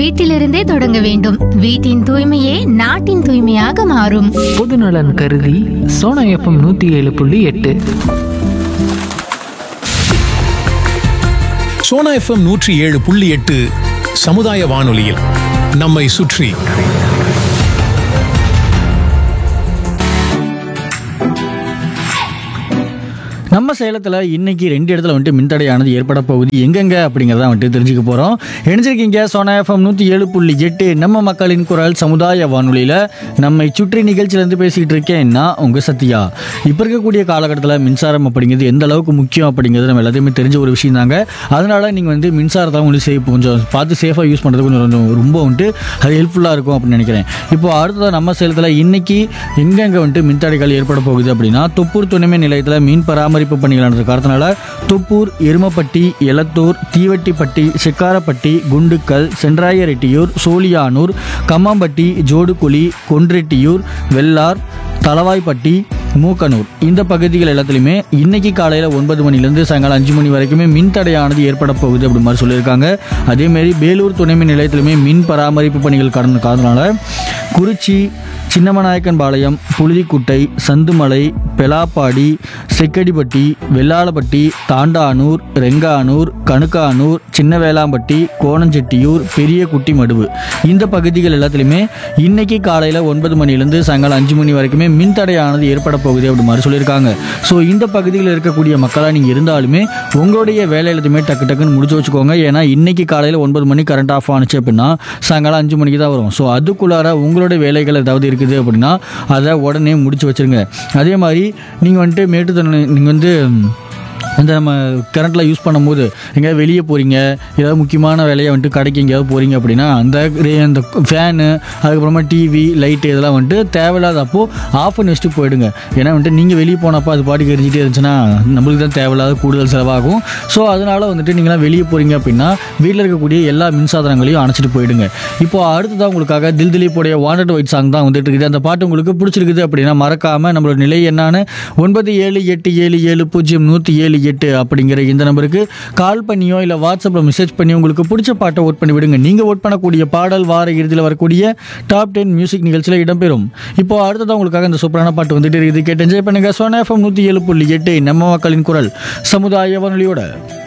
வீட்டிலிருந்தே தொடங்க வேண்டும் வீட்டின் தூய்மையே நாட்டின் தூய்மையாக மாறும் பொதுநலன் கருதி சோனா எஃப்எம் நூற்றி ஏழு புள்ளி எட்டு சோனா எஃப்எம் நூற்றி ஏழு புள்ளி எட்டு சமுதாய வானொலியில் நம்மை சுற்றி நம்ம சேலத்தில் இன்னைக்கு ரெண்டு இடத்துல வந்துட்டு மின்தடையானது ஏற்பட போகுது எங்கெங்க அப்படிங்கிறத வந்துட்டு தெரிஞ்சுக்க போகிறோம் இணைஞ்சிருக்கீங்க சோனா எஃப்எம் நூற்றி ஏழு புள்ளி எட்டு நம்ம மக்களின் குரல் சமுதாய வானொலியில் நம்மை சுற்றி நிகழ்ச்சியிலேருந்து பேசிக்கிட்டு இருக்கேன் நான் உங்கள் சத்யா இப்போ இருக்கக்கூடிய காலகட்டத்தில் மின்சாரம் அப்படிங்கிறது எந்த அளவுக்கு முக்கியம் அப்படிங்கிறது நம்ம எல்லாத்தையுமே தெரிஞ்ச ஒரு விஷயம் தாங்க அதனால நீங்கள் வந்து மின்சாரத்தை உங்களுக்கு சேஃப் கொஞ்சம் பார்த்து சேஃபாக யூஸ் பண்ணுறது கொஞ்சம் கொஞ்சம் ரொம்ப வந்துட்டு அது ஹெல்ப்ஃபுல்லாக இருக்கும் அப்படின்னு நினைக்கிறேன் இப்போ அடுத்ததாக நம்ம சேலத்தில் இன்னைக்கு எங்கெங்கே வந்துட்டு மின்தடைகள் ஏற்பட போகுது அப்படின்னா தொப்பூர் துணைமின் நிலையத்தில் மீன் பராமரிப்பு பணிகள் நடந்த காரணத்தினால தொப்பூர் எருமப்பட்டி எலத்தூர் தீவட்டிப்பட்டி செக்காரப்பட்டி குண்டுக்கல் சென்றாயரெட்டியூர் சோழியானூர் கம்மாம்பட்டி ஜோடுகுழி கொன்ரெட்டியூர் வெள்ளார் தளவாய்ப்பட்டி மூக்கனூர் இந்த பகுதிகள் எல்லாத்துலேயுமே இன்னைக்கு காலையில் ஒன்பது மணிலேருந்து சாயங்காலம் அஞ்சு மணி வரைக்குமே மின் தடையானது ஏற்பட போகுது அப்படி மாதிரி சொல்லியிருக்காங்க அதேமாரி வேலூர் துணைமின் நிலையத்திலுமே மின் பராமரிப்பு பணிகள் கடந்த காரணத்தினால குறிச்சி சின்னமநாயக்கன் பாளையம் புழுதிக்குட்டை சந்துமலை பெலாப்பாடி செக்கடிப்பட்டி வெள்ளாளப்பட்டி தாண்டானூர் ரெங்கானூர் கணுக்கானூர் சின்னவேளாம்பட்டி கோணஞ்செட்டியூர் பெரிய குட்டி மடுவு இந்த பகுதிகள் எல்லாத்துலேயுமே இன்னைக்கு காலையில் ஒன்பது மணிலேருந்து சாயங்காலம் அஞ்சு மணி வரைக்குமே மின் தடையானது ஏற்பட போகுது அப்படி மாதிரி சொல்லியிருக்காங்க ஸோ இந்த பகுதியில் இருக்கக்கூடிய மக்களாக நீங்கள் இருந்தாலுமே உங்களுடைய வேலை எல்லாத்தையுமே டக்கு டக்குன்னு முடிச்சு வச்சுக்கோங்க ஏன்னா இன்னைக்கு காலையில் ஒன்பது மணி கரண்ட் ஆஃப் ஆனிச்சு அப்படின்னா சாயங்காலம் அஞ்சு மணிக்கு தான் வரும் ஸோ அதுக்குள்ளார உங்களுடைய வேலைகள் ஏதாவது இருக்குது அப்படின்னா அதை உடனே முடிச்சு வச்சிருங்க அதே மாதிரி நீங்கள் வந்துட்டு மேட்டுத்தன்மை நீங்கள் வந்து அந்த நம்ம கரண்ட்டில் யூஸ் பண்ணும்போது எங்கேயாவது வெளியே போகிறீங்க ஏதாவது முக்கியமான வேலையை வந்துட்டு கடைக்கு எங்கேயாவது போகிறீங்க அப்படின்னா அந்த ரே- அந்த ஃபேனு அதுக்கப்புறமா டிவி லைட்டு இதெல்லாம் வந்துட்டு தேவையில்லாத அப்போ ஆஃப் பண்ணி வச்சுட்டு போயிடுங்க ஏன்னா வந்துட்டு நீங்கள் வெளியே போனப்போ அது பாட்டுக்கு எரிஞ்சிட்டே இருந்துச்சுன்னா நம்மளுக்கு தான் தேவையில்லாத கூடுதல் செலவாகும் ஸோ அதனால் வந்துட்டு நீங்களாம் வெளியே போகிறீங்க அப்படின்னா வீட்டில் இருக்கக்கூடிய எல்லா மின்சாதனங்களையும் அணைச்சிட்டு போயிடுங்க இப்போ அடுத்ததான் உங்களுக்காக தில் திலீப்போடைய வாண்டட் ஒயிட் சாங் தான் வந்துட்டு இருக்குது அந்த பாட்டு உங்களுக்கு பிடிச்சிருக்குது அப்படின்னா மறக்காமல் நம்மளோட நிலை என்னான்னு ஒன்பது ஏழு எட்டு ஏழு ஏழு பூஜ்ஜியம் நூற்றி ஏழு எட்டு அப்படிங்கிற இந்த நம்பருக்கு கால் பண்ணியோ இல்லை வாட்ஸ்அப்பில் மெசேஜ் பண்ணி உங்களுக்கு பிடிச்ச பாட்டை ஓட் பண்ணி விடுங்க நீங்கள் ஓட் பண்ணக்கூடிய பாடல் வார இறுதியில் வரக்கூடிய டாப் டென் மியூசிக் நிகழ்ச்சியில் இடம்பெறும் இப்போ அடுத்ததான் உங்களுக்காக இந்த சூப்பரான பாட்டு வந்துட்டு இருக்குது கேட்டு என்ஜாய் பண்ணுங்க சோனா எஃப்எம் நூற்றி ஏழு புள்ளி எட்டு நம்ம மக்களின் குரல் சமுதாய வானொலியோட